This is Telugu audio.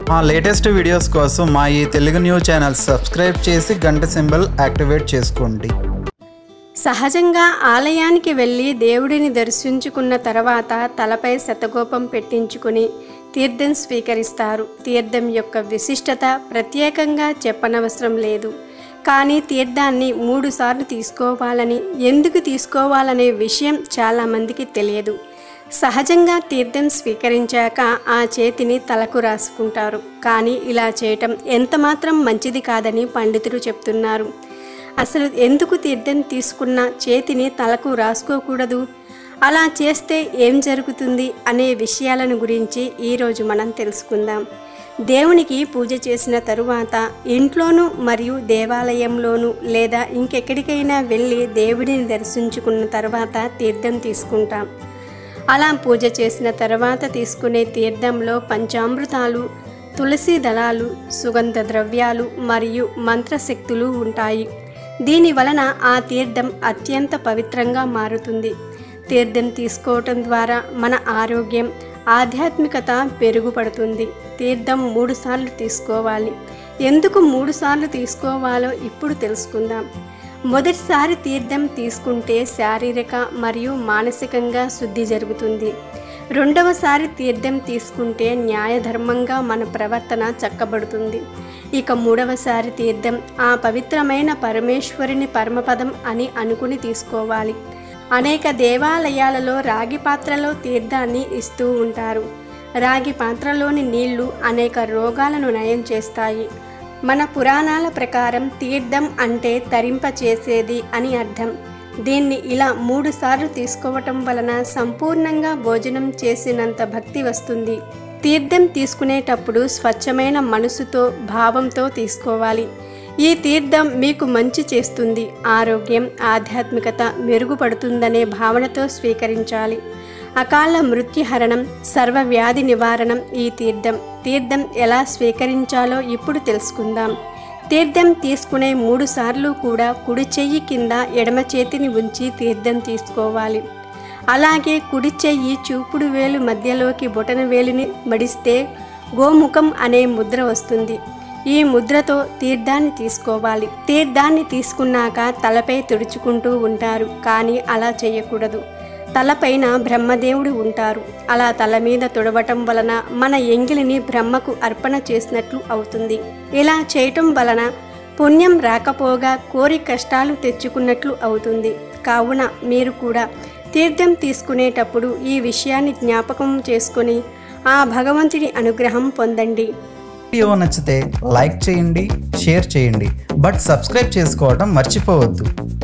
మా లేటెస్ట్ వీడియోస్ కోసం మా ఈ తెలుగు న్యూస్ ఛానల్ సబ్స్క్రైబ్ చేసి గంట సింబల్ యాక్టివేట్ చేసుకోండి సహజంగా ఆలయానికి వెళ్ళి దేవుడిని దర్శించుకున్న తర్వాత తలపై శతగోపం పెట్టించుకుని తీర్థం స్వీకరిస్తారు తీర్థం యొక్క విశిష్టత ప్రత్యేకంగా చెప్పనవసరం లేదు కానీ తీర్థాన్ని మూడు సార్లు తీసుకోవాలని ఎందుకు తీసుకోవాలనే విషయం చాలామందికి తెలియదు సహజంగా తీర్థం స్వీకరించాక ఆ చేతిని తలకు రాసుకుంటారు కానీ ఇలా చేయటం ఎంతమాత్రం మంచిది కాదని పండితులు చెప్తున్నారు అసలు ఎందుకు తీర్థం తీసుకున్న చేతిని తలకు రాసుకోకూడదు అలా చేస్తే ఏం జరుగుతుంది అనే విషయాలను గురించి ఈరోజు మనం తెలుసుకుందాం దేవునికి పూజ చేసిన తరువాత ఇంట్లోనూ మరియు దేవాలయంలోనూ లేదా ఇంకెక్కడికైనా వెళ్ళి దేవుడిని దర్శించుకున్న తర్వాత తీర్థం తీసుకుంటాం అలా పూజ చేసిన తర్వాత తీసుకునే తీర్థంలో పంచామృతాలు తులసి దళాలు సుగంధ ద్రవ్యాలు మరియు మంత్రశక్తులు ఉంటాయి దీని వలన ఆ తీర్థం అత్యంత పవిత్రంగా మారుతుంది తీర్థం తీసుకోవటం ద్వారా మన ఆరోగ్యం ఆధ్యాత్మికత పెరుగుపడుతుంది తీర్థం మూడుసార్లు తీసుకోవాలి ఎందుకు మూడుసార్లు తీసుకోవాలో ఇప్పుడు తెలుసుకుందాం మొదటిసారి తీర్థం తీసుకుంటే శారీరక మరియు మానసికంగా శుద్ధి జరుగుతుంది రెండవసారి తీర్థం తీసుకుంటే న్యాయధర్మంగా మన ప్రవర్తన చక్కబడుతుంది ఇక మూడవసారి తీర్థం ఆ పవిత్రమైన పరమేశ్వరుని పరమపదం అని అనుకుని తీసుకోవాలి అనేక దేవాలయాలలో రాగి పాత్రలో తీర్థాన్ని ఇస్తూ ఉంటారు రాగి పాత్రలోని నీళ్లు అనేక రోగాలను నయం చేస్తాయి మన పురాణాల ప్రకారం తీర్థం అంటే తరింప చేసేది అని అర్థం దీన్ని ఇలా మూడు సార్లు తీసుకోవటం వలన సంపూర్ణంగా భోజనం చేసినంత భక్తి వస్తుంది తీర్థం తీసుకునేటప్పుడు స్వచ్ఛమైన మనసుతో భావంతో తీసుకోవాలి ఈ తీర్థం మీకు మంచి చేస్తుంది ఆరోగ్యం ఆధ్యాత్మికత మెరుగుపడుతుందనే భావనతో స్వీకరించాలి అకాల మృత్యుహరణం సర్వవ్యాధి నివారణం ఈ తీర్థం తీర్థం ఎలా స్వీకరించాలో ఇప్పుడు తెలుసుకుందాం తీర్థం తీసుకునే మూడు సార్లు కూడా కుడి చెయ్యి కింద ఎడమ చేతిని ఉంచి తీర్థం తీసుకోవాలి అలాగే కుడి చెయ్యి చూపుడు వేలు మధ్యలోకి బొటన వేలుని మడిస్తే గోముఖం అనే ముద్ర వస్తుంది ఈ ముద్రతో తీర్థాన్ని తీసుకోవాలి తీర్థాన్ని తీసుకున్నాక తలపై తుడుచుకుంటూ ఉంటారు కానీ అలా చేయకూడదు తలపైన బ్రహ్మదేవుడు ఉంటారు అలా తల మీద తుడవటం వలన మన ఎంగిలిని బ్రహ్మకు అర్పణ చేసినట్లు అవుతుంది ఇలా చేయటం వలన పుణ్యం రాకపోగా కోరి కష్టాలు తెచ్చుకున్నట్లు అవుతుంది కావున మీరు కూడా తీర్థం తీసుకునేటప్పుడు ఈ విషయాన్ని జ్ఞాపకం చేసుకొని ఆ భగవంతుడి అనుగ్రహం పొందండి వీడియో నచ్చితే లైక్ చేయండి షేర్ చేయండి బట్ సబ్స్క్రైబ్ చేసుకోవడం మర్చిపోవద్దు